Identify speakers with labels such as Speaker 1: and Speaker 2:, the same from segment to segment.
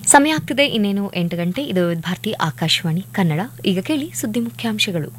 Speaker 1: ಸಮಯ ಆಗ್ತಿದೆ ಇನ್ನೇನು ಎಂಟು ಗಂಟೆ ಇದು ಭಾರತಿ ಆಕಾಶವಾಣಿ ಕನ್ನಡ ಈಗ ಕೇಳಿ ಸುದ್ದಿ ಮುಖ್ಯಾಂಶಗಳು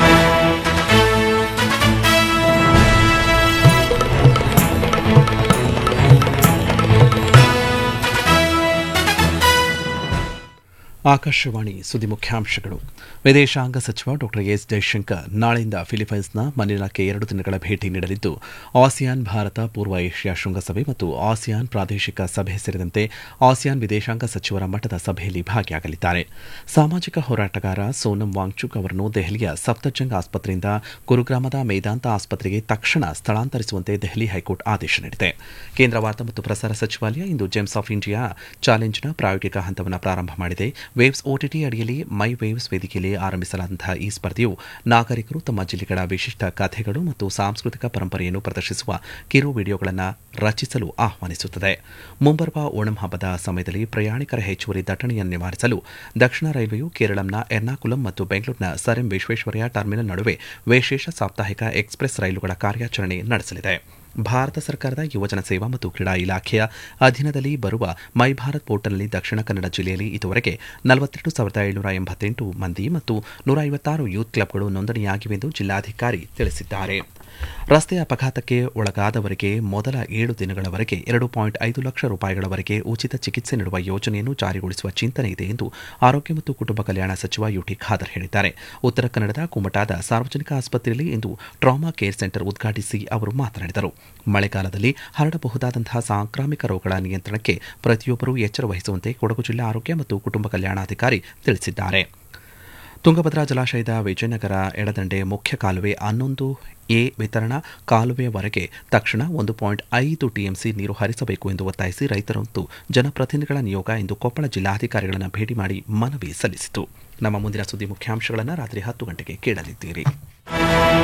Speaker 2: ಆಕಾಶವಾಣಿ ಸುದ್ದಿ ಮುಖ್ಯಾಂಶಗಳು ವಿದೇಶಾಂಗ ಸಚಿವ ಡಾ ಎಸ್ ಜೈಶಂಕರ್ ನಾಳೆಯಿಂದ ಫಿಲಿಪೈನ್ಸ್ನ ಮನಿಲಾಕ್ಕೆ ಎರಡು ದಿನಗಳ ಭೇಟಿ ನೀಡಲಿದ್ದು ಆಸಿಯಾನ್ ಭಾರತ ಪೂರ್ವ ಏಷ್ಯಾ ಶೃಂಗಸಭೆ ಮತ್ತು ಆಸಿಯಾನ್ ಪ್ರಾದೇಶಿಕ ಸಭೆ ಸೇರಿದಂತೆ ಆಸಿಯಾನ್ ವಿದೇಶಾಂಗ ಸಚಿವರ ಮಟ್ಟದ ಸಭೆಯಲ್ಲಿ ಭಾಗಿಯಾಗಲಿದ್ದಾರೆ ಸಾಮಾಜಿಕ ಹೋರಾಟಗಾರ ಸೋನಂ ವಾಂಗ್ಚುಕ್ ಅವರನ್ನು ದೆಹಲಿಯ ಸಫ್ದರ್ಜಂಗ್ ಆಸ್ಪತ್ರೆಯಿಂದ ಗುರುಗ್ರಾಮದ ಮೇದಾಂತ ಆಸ್ಪತ್ರೆಗೆ ತಕ್ಷಣ ಸ್ಥಳಾಂತರಿಸುವಂತೆ ದೆಹಲಿ ಹೈಕೋರ್ಟ್ ಆದೇಶ ನೀಡಿದೆ ಕೇಂದ್ರ ವಾರ್ತಾ ಮತ್ತು ಪ್ರಸಾರ ಸಚಿವಾಲಯ ಇಂದು ಜೆಮ್ಸ್ ಆಫ್ ಇಂಡಿಯಾ ಚಾಲೆಂಜ್ನ ಪ್ರಾಯೋಗಿಕ ಹಂತವನ್ನು ಪ್ರಾರಂಭ ಮಾಡಿದೆ ವೇವ್ಸ್ ಓಟಿಟಿ ಅಡಿಯಲ್ಲಿ ಮೈ ವೇವ್ಸ್ ವೇದಿಕೆಯಲ್ಲಿ ಆರಂಭಿಸಲಾದಂತಹ ಈ ಸ್ಪರ್ಧೆಯು ನಾಗರಿಕರು ತಮ್ಮ ಜಿಲ್ಲೆಗಳ ವಿಶಿಷ್ಟ ಕಥೆಗಳು ಮತ್ತು ಸಾಂಸ್ಕೃತಿಕ ಪರಂಪರೆಯನ್ನು ಪ್ರದರ್ಶಿಸುವ ಕಿರು ವಿಡಿಯೋಗಳನ್ನು ರಚಿಸಲು ಆಹ್ವಾನಿಸುತ್ತದೆ ಮುಂಬರುವ ಓಣಂ ಹಬ್ಬದ ಸಮಯದಲ್ಲಿ ಪ್ರಯಾಣಿಕರ ಹೆಚ್ಚುವರಿ ದಟ್ಟಣೆಯನ್ನು ನಿವಾರಿಸಲು ದಕ್ಷಿಣ ರೈಲ್ವೆಯು ಕೇರಳಂನ ಎರ್ನಾಕುಲಂ ಮತ್ತು ಬೆಂಗಳೂರಿನ ಸರ್ ಎಂ ವಿಶ್ವೇಶ್ವರಯ್ಯ ಟರ್ಮಿನಲ್ ನಡುವೆ ವಿಶೇಷ ಸಾಪ್ತಾಹಿಕ ಎಕ್ಸ್ಪ್ರೆಸ್ ರೈಲುಗಳ ಕಾರ್ಯಾಚರಣೆ ನಡೆಸಲಿದೆ ಭಾರತ ಸರ್ಕಾರದ ಯುವಜನ ಸೇವಾ ಮತ್ತು ಕ್ರೀಡಾ ಇಲಾಖೆಯ ಅಧೀನದಲ್ಲಿ ಬರುವ ಮೈ ಭಾರತ್ ಪೋರ್ಟಲ್ನಲ್ಲಿ ದಕ್ಷಿಣ ಕನ್ನಡ ಜಿಲ್ಲೆಯಲ್ಲಿ ಇದುವರೆಗೆ ನಲವತ್ತೆರಡು ಸಾವಿರದ ಏಳುನೂರ ಎಂಬತ್ತೆಂಟು ಮಂದಿ ಮತ್ತು ನೂರ ಐವತ್ತಾರು ಯೂತ್ ಕ್ಲಬ್ಗಳು ನೋಂದಣಿಯಾಗಿವೆ ಎಂದು ಜಿಲ್ಲಾಧಿಕಾರಿ ತಿಳಿಸಿದ್ದಾರೆ ರಸ್ತೆ ಅಪಘಾತಕ್ಕೆ ಒಳಗಾದವರಿಗೆ ಮೊದಲ ಏಳು ದಿನಗಳವರೆಗೆ ಎರಡು ಪಾಯಿಂಟ್ ಐದು ಲಕ್ಷ ರೂಪಾಯಿಗಳವರೆಗೆ ಉಚಿತ ಚಿಕಿತ್ಸೆ ನೀಡುವ ಯೋಜನೆಯನ್ನು ಜಾರಿಗೊಳಿಸುವ ಚಿಂತನೆ ಇದೆ ಎಂದು ಆರೋಗ್ಯ ಮತ್ತು ಕುಟುಂಬ ಕಲ್ಯಾಣ ಸಚಿವ ಯುಟಿ ಖಾದರ್ ಹೇಳಿದ್ದಾರೆ ಉತ್ತರ ಕನ್ನಡದ ಕುಮಟಾದ ಸಾರ್ವಜನಿಕ ಆಸ್ಪತ್ರೆಯಲ್ಲಿ ಇಂದು ಟ್ರಾಮಾ ಕೇರ್ ಸೆಂಟರ್ ಉದ್ಘಾಟಿಸಿ ಅವರು ಮಾತನಾಡಿದರು ಮಳೆಗಾಲದಲ್ಲಿ ಹರಡಬಹುದಾದಂತಹ ಸಾಂಕ್ರಾಮಿಕ ರೋಗಗಳ ನಿಯಂತ್ರಣಕ್ಕೆ ಪ್ರತಿಯೊಬ್ಬರೂ ಎಚ್ಚರ ವಹಿಸುವಂತೆ ಕೊಡಗು ಜಿಲ್ಲಾ ಆರೋಗ್ಯ ಮತ್ತು ಕುಟುಂಬ ಕಲ್ಯಾಣಾಧಿಕಾರಿ ತಿಳಿಸಿದ್ದಾರೆ ತುಂಗಭದ್ರಾ ಜಲಾಶಯದ ವಿಜಯನಗರ ಎಡದಂಡೆ ಮುಖ್ಯ ಕಾಲುವೆ ಹನ್ನೊಂದು ಎ ವಿತರಣಾ ಕಾಲುವೆಯವರೆಗೆ ತಕ್ಷಣ ಒಂದು ಪಾಯಿಂಟ್ ಐದು ಟಿಎಂಸಿ ನೀರು ಹರಿಸಬೇಕು ಎಂದು ಒತ್ತಾಯಿಸಿ ರೈತರು ಮತ್ತು ಜನಪ್ರತಿನಿಧಿಗಳ ನಿಯೋಗ ಇಂದು ಕೊಪ್ಪಳ ಜಿಲ್ಲಾಧಿಕಾರಿಗಳನ್ನು ಭೇಟಿ ಮಾಡಿ ಮನವಿ ಸಲ್ಲಿಸಿತು ನಮ್ಮ ಮುಂದಿನ ಸುದ್ದಿ ಮುಖ್ಯಾಂಶಗಳನ್ನು ರಾತ್ರಿ ಹತ್ತು ಗಂಟೆಗೆ ಕೇಳಲಿದ್ದೀರಿ